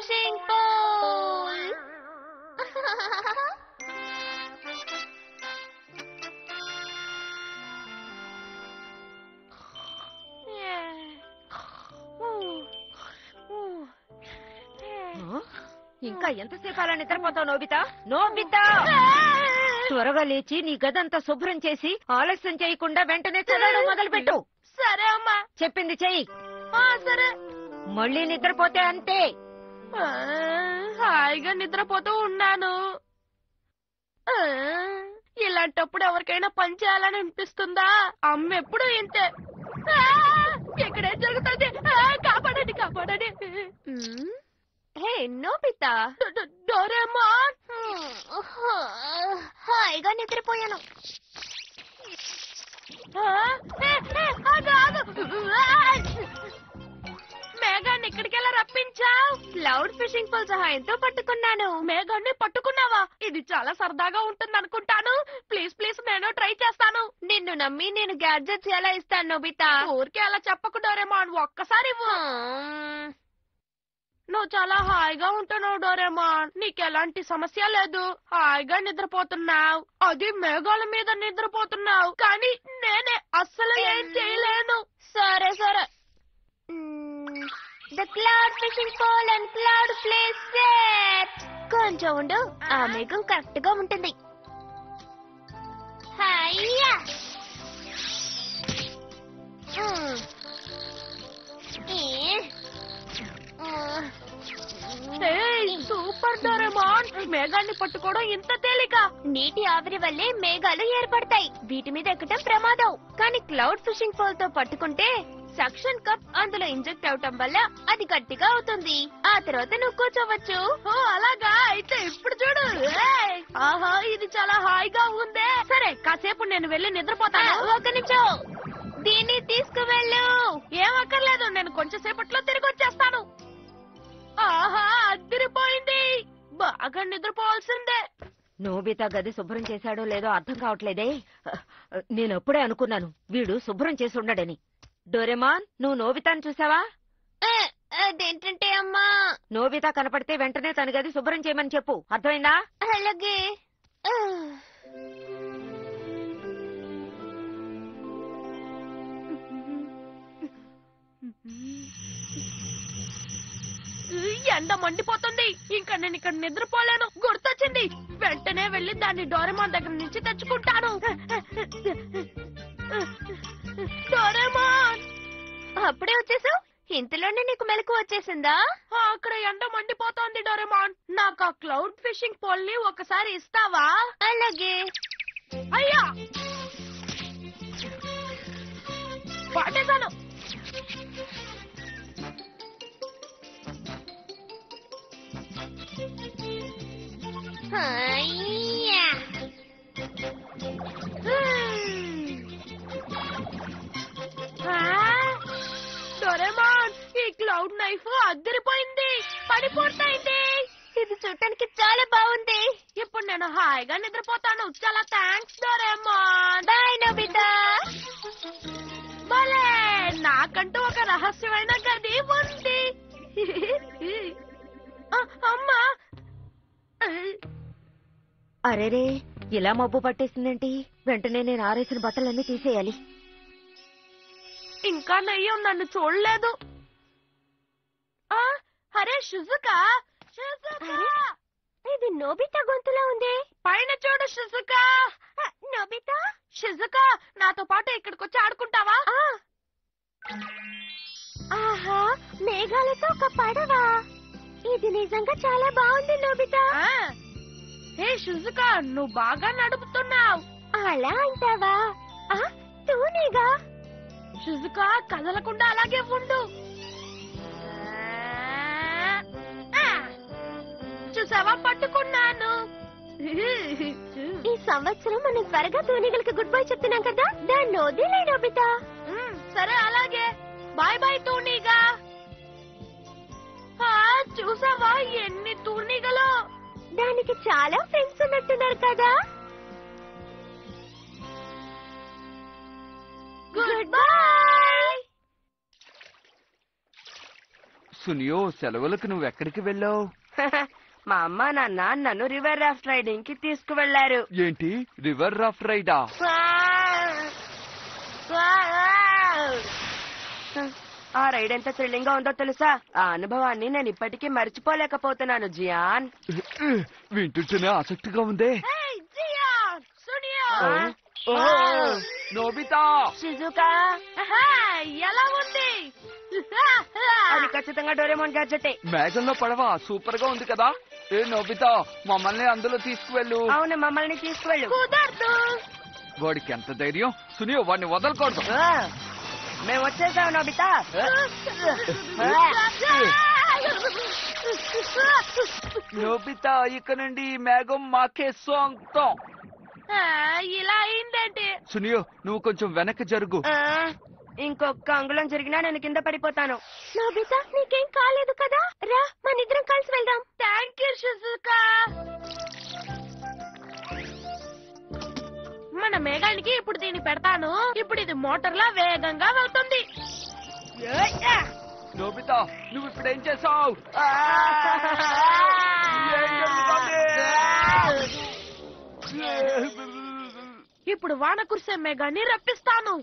Fishing pole ఇంకా ఎంతసేపు అలా నిద్రపోతావు నోబితా నోబితా త్వరగా లేచి నీ గదంతా శుభ్రం చేసి ఆలస్యం చేయకుండా వెంటనే చదవడం మొదలుపెట్టు సరే అమ్మా చెప్పింది చెయ్యి ఆ, సరే మళ్ళీ నిద్రపోతే అంతే ఆ, హాయిగా నిద్రపోతూ ఉన్నాను ఆ, ఇలాంటప్పుడు ఎవరికైనా పని చేయాలని అనిపిస్తుందా అమ్మ ఎప్పుడు ఇంతే ఆ, ఇక్కడే జరుగుతుంది ఆ, కాపాడండి కాపాడండి హే నోబితా డోరేమాన్ హాయిగా నిద్రపోయాను ఆ, ఏ, ఏ, ఆగు, ఆగు. ఆ! మేఘాన్ని ఇక్కడికెలా రప్పించావు క్లౌడ్ ఫిషింగ్ పోల్ సహాయంతో పట్టుకున్నాను మేఘాన్ని పట్టుకున్నావా ఇది చాలా సరదాగా ఉంటుంది అనుకుంటాను ప్లీజ్ ప్లీజ్ నేను ట్రై చేస్తాను నిన్ను నమ్మి నేను గ్యాడ్జెట్స్ ఎలా ఇస్తాను నోబితా ఊరికే అలా చెప్పకుండా డోరేమాన్ ఒక్కసారి ఇవ్వు నువ్వు చాలా హాయిగా ఉంటున్నావు డోరేమాన్ నీకెలాంటి సమస్య లేదు హాయిగా నిద్రపోతున్నావు అది మేఘాల మీద నిద్రపోతున్నావు కానీ నేనే అస్సలు ఏం చేయలేను సరే సరే the cloud fishing pole and cloud place set కొంచెం ఉండు ఆ మేఘం కరెక్ట్ గా ఉంటుంది హయ్యా మ్మ్. ఏ. మ్మ్. ఏయ్, సూపర్ డోరేమాన్ మేఘాన్ని పట్టుకోవడం ఇంత తేలిక నీటి ఆవిరి వల్లే మేఘాలు ఏర్పడతాయి వీటి మీద ఎక్కటం ప్రమాదం కానీ క్లౌడ్ ఫిషింగ్ పోల్ తో పట్టుకుంటే సక్షన్ కప్ అందులో ఇంజెక్ట్ అవటం వల్ల అది గట్టిగా అవుతుంది ఆ తర్వాత నువ్వు కూర్చోవచ్చు ఓ అలాగా అయితే ఇప్పుడు చూడు ఏయ్, ఆహా ఇది చాలా హాయిగా ఉందే సరే కాసేపు నేను వెళ్ళి ఆ, నిద్రపోతాను ఒక నిమిషం దీన్ని తీసుకువెళ్ళు ఏం అక్కర్లేదు నేను కొంచెం సేపట్లో తిరిగి వచ్చేస్తాను ఆహా అదిరిపోయింది బాగా నిద్రపోవాల్సిందే నోబితా గది శుభ్రం చేశాడో లేదో అర్థం కావట్లేదే నేను అప్పుడే అనుకున్నాను వీడు శుభ్రం చేసి ఉండడని డోరెమాన్ నువ్వు నోబితాను చూసావా ఆ, అదేంటంటే అమ్మా నోబితా కనపడితే వెంటనే తన గది శుభ్రం చేయమని చెప్పు అర్థమైందా అలాగే ఆ. ఈ ఎండ మండిపోతుంది ఇంకా నేను ఇక్కడ నిద్రపోలేను గుర్తొచ్చింది వెంటనే వెళ్ళి దాన్ని డోరేమాన్ దగ్గర నుంచి తెచ్చుకుంటాను డోరేమాన్ అప్పుడే వచ్చేసావు ఇంతలోనే నీకు మెలకు వచ్చేసిందా ఆ, అక్కడ ఎండ మండిపోతోంది డోరేమాన్ నాకు ఆ క్లౌడ్ ఫిషింగ్ పోల్ ని ఒకసారి ఇస్తావా అలాగే అయ్యా పట్టేశాను హయ్యా. ఆ, డోరేమాన్ ఈ క్లౌడ్ నైఫ్ అద్దరిపోయింది పడిపోతాయింది ఇది చూడటానికి చాలా బాగుంది ఇప్పుడు నేను హాయిగా నిద్రపోతాను చాలా థ్యాంక్స్ డోరేమాన్ బాయ్ నోబితా భలే నాకంటూ ఒక రహస్యమైన గది ఉంది ఆ, అమ్మా అరేరే ఇలా మబ్బు పట్టేసిందేంటి వెంటనే నేను ఆరేసిన బట్టలన్నీ తీసేయాలి ఇంకా నయ్యం నన్ను చూడలేదు ఆ, అరే షుజుకా షుజుకా ఇది నోబితా గొంతులో ఉంది పైన చూడు షుజుకా ఆ, నోబితా షిజుకా నాతో పాటు ఇక్కడికి వచ్చి ఆడుకుంటావా ఆహా మేఘాలతో ఒక పడవ ఇది నిజంగా చాలా బాగుంది నోబితా ఆ. ఏ షుజుకా నువ్వు బాగా నడుపుతున్నావు అలా అంటావా ఆ, తూనీగా షుజుకా కదలకుండా అలాగే ఉండు ఆ. చూసావా పట్టుకున్నాను ఈ సంవత్సరం మనం త్వరగా తూనిగలకి గుడ్ బై చెప్తున్నాం కదా దాన్ని వదిలే నోబితా ఉమ్, సరే అలాగే బాయ్ బాయ్ తూనీగా ఆ, చూసావా ఎన్ని తూనీగలో దానికి చాలా ఫ్రెండ్స్ ఉన్నట్టున్నారు కదా గుడ్ బై సునియో సెలవులకు నువ్వు ఎక్కడికి వెళ్ళావు మా అమ్మ నాన్న నన్ను రివర్ రాఫ్ట్ రైడింగ్ కి తీసుకువెళ్లారు ఏంటి రివర్ రాఫ్ట్ రైడా ఆ రైడ్ ఎంత థ్రిల్లింగ్ గా ఉందో తెలుసా ఆ అనుభవాన్ని నేను ఇప్పటికీ మర్చిపోలేకపోతున్నాను జియాన్ వింటుంటేనే ఆసక్తిగా ఉందే Hey, Jian! Sunio! ఓ, నోబితా షిజుకా ఆహా, ఎలా ఉంది అది ఖచ్చితంగా డోరేమోన్ గ్యాడ్జెటే మేఘంలో పడవ సూపర్ గా ఉంది కదా ఏ నోబితా మమ్మల్ని అందులో తీసుకువెళ్ళు అవును మమ్మల్ని తీసుకువెళ్ళు కుదరదు వాడికి ఎంత ధైర్యం సునియో వాడిని వదలకూడదు ఆ, మేము వచ్చేసాం నోబితా నోబితా ఇక నుండి ఈ మేఘం మాకే సొంతం ఆ, ఇలా అయిందేంటి సునియో నువ్వు కొంచెం వెనక్కి జరుగు ఆ, ఇంకొక అంగుళం జరిగినా నేను కింద పడిపోతాను నోబితా నీకేం కాలేదు కదా రా మన ఇద్దరం కలిసి వెళ్దాం థ్యాంక్ యూ షిజుకా మన మేఘానికి ఇప్పుడు దీన్ని పెడతాను ఇప్పుడు ఇది మోటార్లా వేగంగా వెళ్తుంది నోబితా నువ్వు ఇప్పుడు ఏం చేసావు ఇప్పుడు వాన కురిసే మేఘాన్ని రప్పిస్తాను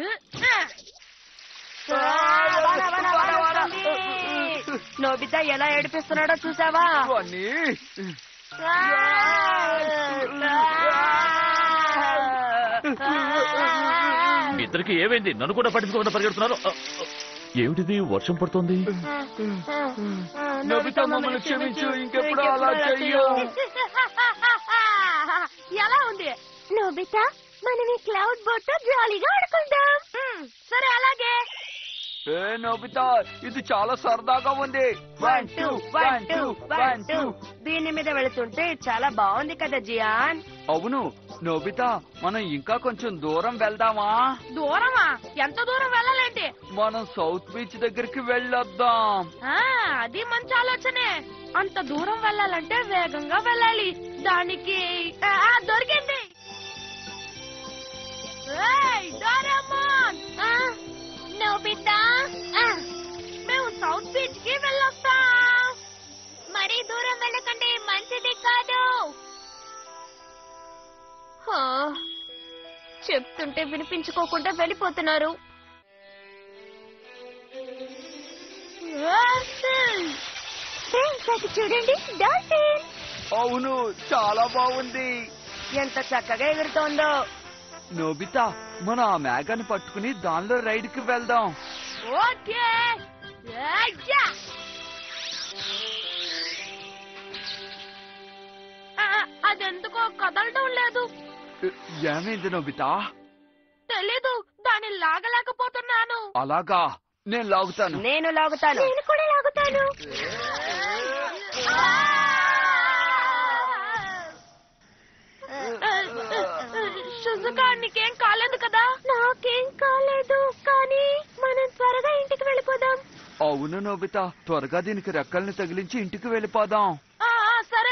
నోబితా ఎలా ఏడిపిస్తున్నాడో చూసావా వాణ్ణి మీ ఇద్దరికి ఏమైంది నన్ను కూడా పట్టించుకోకుండా పరిగెడుతున్నారు అ, అ, ఏమిటిది వర్షం పడుతోంది నోబితా మమ్మల్ని క్షమించు ఇంకెప్పుడు అలా చెయ్యు ఎలా ఉంది నోబితా మనం ఈ క్లౌడ్ బోట్ తో జాలీగా ఆడుకుందాం హ్మ్, సరే అలాగే ఏ నోబితా ఇది చాలా సరదాగా ఉంది one two one two one two దీని మీద వెళుతుంటే చాలా బాగుంది కదా జియాన్ అవును నోబితా మనం ఇంకా కొంచెం దూరం వెళ్దామా దూరమా ఎంత దూరం వెళ్ళాలంటే మనం సౌత్ బీచ్ దగ్గరికి వెళ్ళొద్దాం ఆ, అది మంచి ఆలోచనే అంత దూరం వెళ్ళాలంటే వేగంగా వెళ్ళాలి దానికి ఆ, ఆ, దొరికింది ఏయ్, డోరేమోన్! ఆ, నోబితా ఆ, మేము సౌత్ బీచ్ కి వెళ్ళొస్తాం మరీ దూరం వెళ్ళకండి మంచిది కాదు హా, చెప్తుంటే వినిపించుకోకుండా వెళ్ళిపోతున్నారు ఫ్రెండ్స్ అది చూడండి డాల్ఫిన్ అవును చాలా బాగుంది ఎంత చక్కగా ఎగురుతోందో నోబితా మనం ఆ మేఘాన్ని పట్టుకుని దానిలో రైడ్ కి వెళ్దాం ఓకే అయ్యా! ఆ, అదెందుకో కదలడం లేదు ఏ, ఏమైంది నోబితా తెలీదు దాన్ని లాగలేకపోతున్నాను అలాగా నేను లాగుతాను నేను లాగుతాను నేను కూడా లాగుతాను సుజుకా నీకేం కాలేదు కదా నాకేం కాలేదు కానీ మనం త్వరగా ఇంటికి వెళ్ళిపోదాం అవును నోబితా త్వరగా దీనికి రెక్కల్ని తగిలించి ఇంటికి వెళ్ళిపోదాం ఆ, ఆ, సరే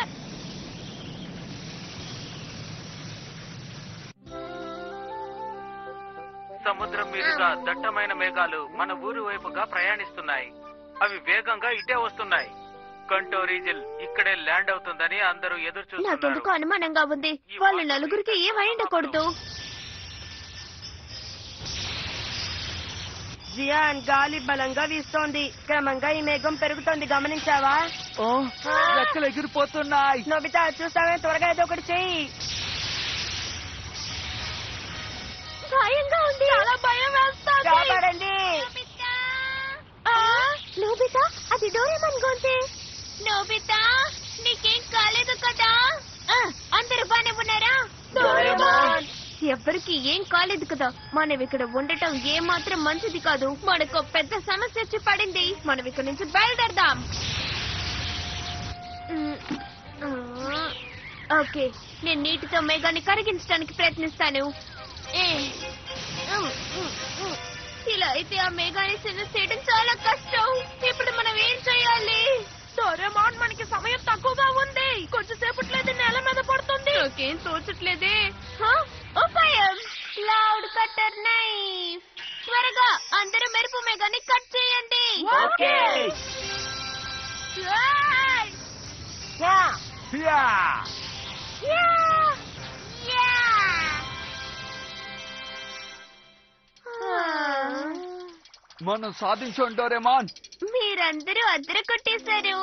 సముద్రం మీదుగా దట్టమైన మేఘాలు మన ఊరు వైపుగా ప్రయాణిస్తున్నాయి అవి వేగంగా ఇటే వస్తున్నాయి కంటో రీజిల్ ఇక్కడే ల్యాండ్ అవుతుందని అందరూ ఎదురు చూస్తున్నారు నాకెందుకు అనుమానంగా ఉంది వాళ్ళ నలుగురికి ఏమైండకూడదు జియాన్ గాలి బలంగా వీస్తోంది క్రమంగా ఈ మేఘం పెరుగుతోంది గమనించావా ఓ రెక్కలు ఎగిరిపోతున్నాయి నోబితా చూస్తావే త్వరగా ఏదో ఒకటి చెయ్యి భయంగా ఉంది చాలా భయం వేస్తుంది కాపాడండి ఆ, నోబితా అది డోరేమన్ గొంతే నోబితా నీకేం కాలేదు కదా ఆ, అందరూ బానే ఉన్నారా డోరేమాన్. ఎవ్వరికి ఏం కాలేదు కదా మనం ఇక్కడ ఉండటం ఏ మాత్రం మంచిది కాదు మనకు పెద్ద సమస్య వచ్చి పడింది మనం ఇక్కడ నుంచి బయలుదేరదాం ఉమ్, ఆ, ఓకే నేను నీటితో మేఘాన్ని కరిగించడానికి ప్రయత్నిస్తాను ఏ, ఉమ్, ఉమ్, ఉమ్. ఇలా అయితే ఆ మేఘాన్ని సిన్న చేయడం చాలా కష్టం ఇప్పుడు మనం ఏం చేయాలి డోరేమాన్ మనకి సమయం తక్కువగా ఉంది కొంచెం సేపట్లేదు నేల మీద పడుతుంది నాకేం తోచట్లేదే హ? ఉపాయం క్లౌడ్ కట్టర్ నైఫ్ త్వరగా అందరూ మెరుపు మేఘాన్ని కట్ చేయండి ఓకే యా! మనం సాధించాం డోరేమాన్ మీరందరూ అద్దరు కొట్టేశారు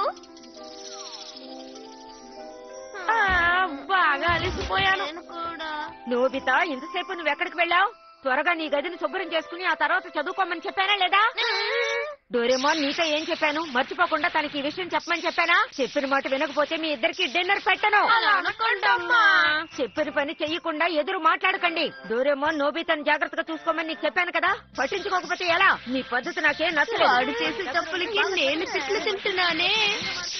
ఆ, బాగా అలసిపోయాను నోబితా ఇంతసేపు నువ్వు ఎక్కడికి వెళ్ళావు త్వరగా నీ గదిని శుభ్రం చేసుకుని ఆ తర్వాత చదువుకోమని చెప్పానా లేదా డోరేమోన్ నీతో ఏం చెప్పాను మర్చిపోకుండా తనకి ఈ విషయం చెప్పమని చెప్పానా చెప్పిన మాట వినకపోతే మీ ఇద్దరికి డిన్నర్ పెట్టను అలా అనకండమ్మా చెప్పిన పని చెయ్యకుండా ఎదురు మాట్లాడకండి డోరేమోన్ నోబితను జాగ్రత్తగా చూసుకోమని నీకు చెప్పాను కదా పట్టించుకోకపోతే ఎలా నీ పద్ధతి నాకేం నచ్చలేదు వాడు చేసే తప్పులకి నేను తిట్లు తింటున్నానే